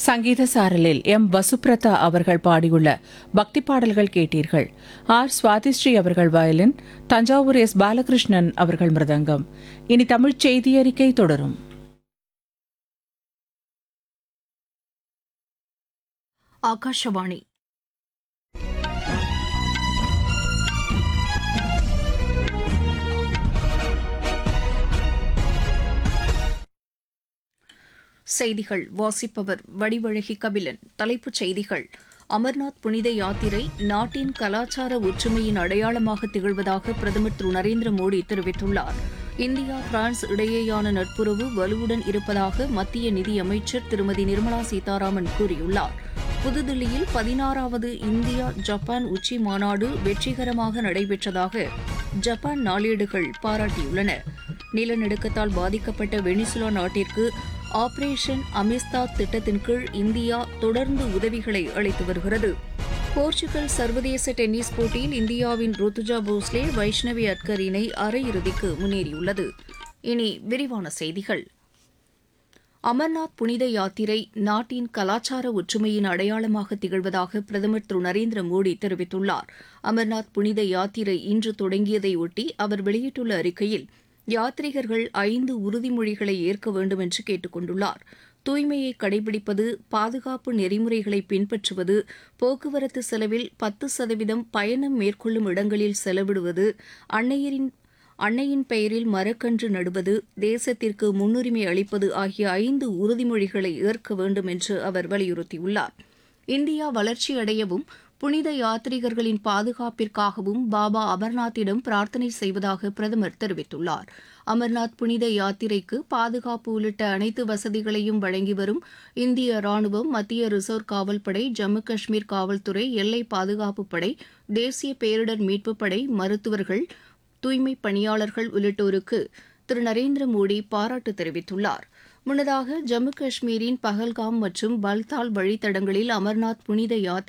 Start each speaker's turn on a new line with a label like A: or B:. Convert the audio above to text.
A: சங்கீத சாரலில் எம் வசுப்ரதா அவர்கள் பாடியுள்ள பக்தி பாடல்கள் கேட்டீர்கள் ஆர் சுவாதிஸ்ரீ அவர்கள் வயலின் தஞ்சாவூர் எஸ் பாலகிருஷ்ணன் அவர்கள் மிருதங்கம் இனி தமிழ்ச் செய்தி அறிக்கை தொடரும்
B: ஆகாஷவாணி செய்திகள் வாசிப்பவர் வடிவழகி கபிலன் தலைப்புச் செய்திகள் அமர்நாத் புனித யாத்திரை நாட்டின் கலாச்சார ஒற்றுமையின் அடையாளமாக திகழ்வதாக பிரதமர் திரு நரேந்திர மோடி தெரிவித்துள்ளார் இந்தியா பிரான்ஸ் இடையேயான நட்புறவு வலுவுடன் இருப்பதாக மத்திய நிதியமைச்சர் திருமதி நிர்மலா சீதாராமன் கூறியுள்ளார் புதுதில்லியில் பதினாறாவது இந்தியா ஜப்பான் உச்சி மாநாடு வெற்றிகரமாக நடைபெற்றதாக ஜப்பான் நாளேடுகள் பாராட்டியுள்ளன நிலநடுக்கத்தால் பாதிக்கப்பட்ட வெனிசுலா நாட்டிற்கு ஆபரேஷன் அமிஸ்தாத் திட்டத்தின் கீழ் இந்தியா தொடர்ந்து உதவிகளை அளித்து வருகிறது போர்ச்சுகல் சர்வதேச டென்னிஸ் போட்டியில் இந்தியாவின் ருத்துஜா போஸ்லே வைஷ்ணவி அட்கர் இணை அரையிறுதிக்கு முன்னேறியுள்ளது இனி விரிவான செய்திகள் அமர்நாத் புனித யாத்திரை நாட்டின் கலாச்சார ஒற்றுமையின் அடையாளமாக திகழ்வதாக பிரதமர் திரு நரேந்திர மோடி தெரிவித்துள்ளார் அமர்நாத் புனித யாத்திரை இன்று தொடங்கியதையொட்டி அவர் வெளியிட்டுள்ள அறிக்கையில் யாத்ரீகர்கள் ஐந்து உறுதிமொழிகளை ஏற்க வேண்டும் என்று கேட்டுக் கொண்டுள்ளார் தூய்மையை கடைபிடிப்பது பாதுகாப்பு நெறிமுறைகளை பின்பற்றுவது போக்குவரத்து செலவில் பத்து சதவீதம் பயணம் மேற்கொள்ளும் இடங்களில் செலவிடுவது அன்னையரின் அன்னையின் பெயரில் மரக்கன்று நடுவது தேசத்திற்கு முன்னுரிமை அளிப்பது ஆகிய ஐந்து உறுதிமொழிகளை ஏற்க வேண்டும் என்று அவர் வலியுறுத்தியுள்ளார் இந்தியா வளர்ச்சியடையவும் புனித யாத்ரீகர்களின் பாதுகாப்பிற்காகவும் பாபா அமர்நாத்திடம் பிரார்த்தனை செய்வதாக பிரதமர் தெரிவித்துள்ளார் அமர்நாத் புனித யாத்திரைக்கு பாதுகாப்பு உள்ளிட்ட அனைத்து வசதிகளையும் வழங்கி வரும் இந்திய ராணுவம் மத்திய ரிசர்வ் காவல்படை ஜம்மு காஷ்மீர் காவல்துறை எல்லை பாதுகாப்பு படை தேசிய பேரிடர் மீட்புப் படை மருத்துவர்கள் தூய்மை பணியாளர்கள் உள்ளிட்டோருக்கு திரு நரேந்திர மோடி பாராட்டு தெரிவித்துள்ளார் முன்னதாக ஜம்மு காஷ்மீரின் பஹல்காம் மற்றும் பல்தால் வழித்தடங்களில் அமர்நாத் புனித யாத்திரை